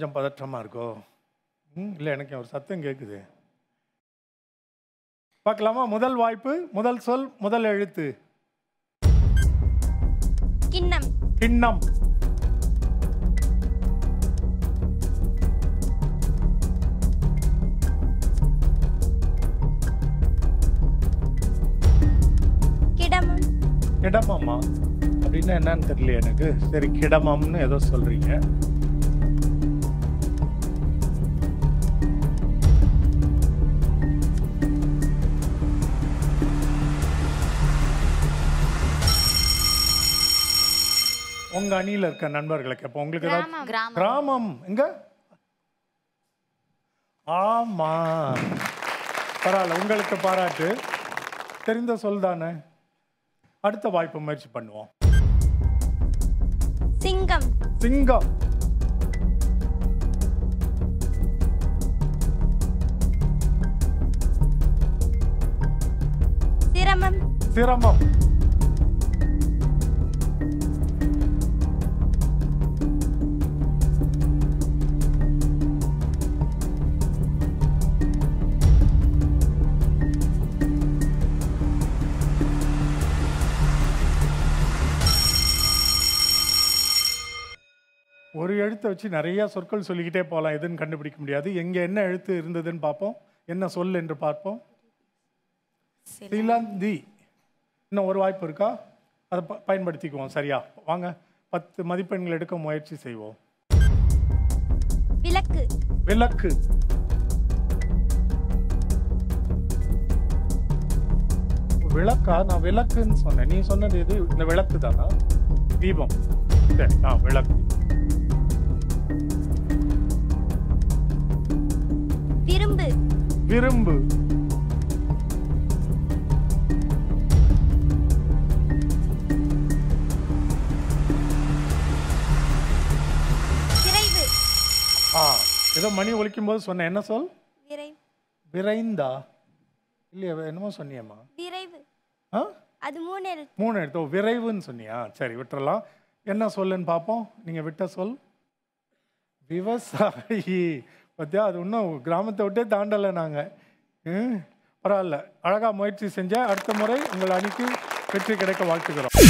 கொஞ்சம் பதற்றமா இருக்கோ ம் இல்லை எனக்கு ஒரு சத்தம் கேட்குது பார்க்கலாமா முதல் வாய்ப்பு முதல் சொல் முதல் எழுத்து கிண்ணம் கிண்ணம் கிடமம் கிடமம்மா அப்படின்னா என்னன்னு தெரியல எனக்கு சரி கிடமம்னு ஏதோ சொல்றீங்க உங்க அணியில இருக்க நண்பர்களுக்கு இப்போ உங்களுக்கு ஏதாவது கிராமம் கிராமம் கிராமம் எங்க ஆமா பரவாயில்ல உங்களுக்கு பாராட்டு தெரிந்த சொல் தானே அடுத்த வாய்ப்பு முயற்சி பண்ணுவோம் சிங்கம் சிங்கம் சிரமம் சிரமம் ஒரு எழுத்தை வச்சு நிறைய சொற்கள் சொல்லிக்கிட்டே போகலாம் எதுன்னு கண்டுபிடிக்க முடியாது எங்க என்ன எழுத்து இருந்ததுன்னு பார்ப்போம் என்ன சொல் என்று பார்ப்போம் சிலந்தி இன்னும் ஒரு வாய்ப்பு இருக்கா அதை ப- பயன்படுத்திக்குவோம் சரியா வாங்க பத்து மதிப்பெண்கள் எடுக்க முயற்சி செய்வோம் விளக்கு விளக்கு விளக்கா நான் விளக்குன்னு சொன்னேன் நீ சொன்னது எது இந்த விளக்கு தானா தீபம் சரி ஆ விளக்கு விரும்பு விரும்பு விரைவு ஆ ஏதோ மணி ஒலிக்கும் போது சொன்னேன் என்ன சொல் விரைவு விரைந்தா இல்லையா என்னமோ சொன்னியம்மா விரைவு ஆ அது மூணு எழுத்து மூணு எடுத்தோ விரைவுன்னு சொன்னியா சரி விட்டுறலாம் என்ன சொல்லுன்னு பார்ப்போம் நீங்கள் விட்ட சொல் விவசாயி பார்த்தியா அது இன்னும் கிராமத்தை விட்டே தாண்டலை நாங்கள் ம் பரவாயில்ல அழகாக முயற்சி செஞ்ச அடுத்த முறை உங்கள் அணிக்கு வெற்றி கிடைக்க வாழ்த்துக்கிறோம்